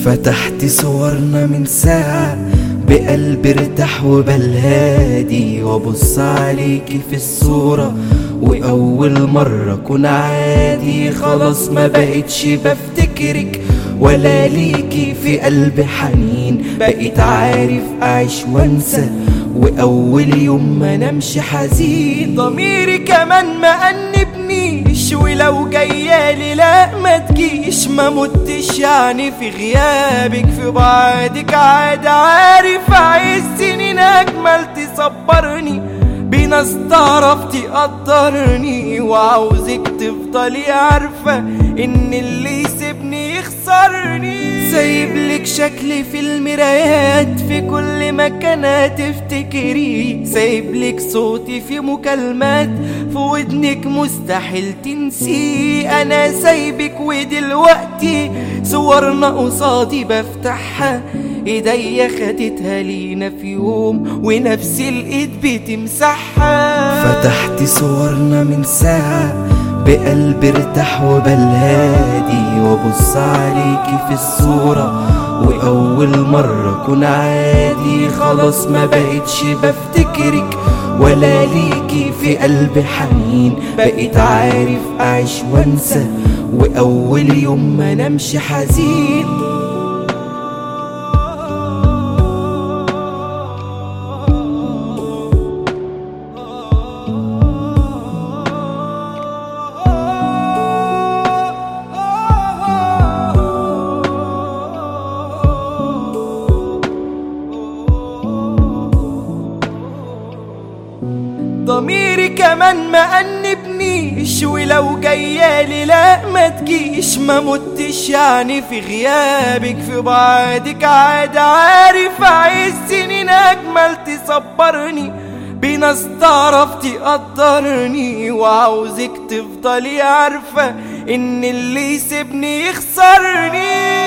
فتحت صورنا من ساعة بقلب ارتاح وبال هادي وابص عليكي في الصورة وأول مرة أكون عادي خلاص ما بقتش بفتكرك ولا ليكي في قلبي حنين بقيت عارف أعيش وأنسى وأول يوم ما نمشي حزين ضميري كمان ما أنبنيش ولو جايالي لا ما تجيش ما متش يعني في غيابك في بعدك عاد عارف عايز سنين أجمل تصبرني بناس تعرف تقدرني وعاوزك تفضلي عارفة ان اللي يسيبني يخسرني سايب لك شكلي في المرايات في كل مكان تفتكري سايب لك صوتي في مكالمات في ودنك مستحيل تنسي انا سايبك ودلوقتي صورنا قصادي بفتحها ايديا خدتها لينا في يوم ونفس الايد بتمسحها فتحت صورنا من ساعة بقلب ارتاح وبال هادي وابص عليكي في الصورة واول مرة اكون عادي خلاص ما بقتش بفتكرك ولا ليكي في قلبي حنين بقيت عارف اعيش وانسى واول يوم ما نمشي حزين ضميري كمان ما أنبنيش ولو جايالي لا ما تجيش ما متش يعني في غيابك في بعدك عاد عارف عايز سنين أجمل تصبرني بناس تعرف تقدرني وعاوزك تفضلي عارفة إن اللي يسيبني يخسرني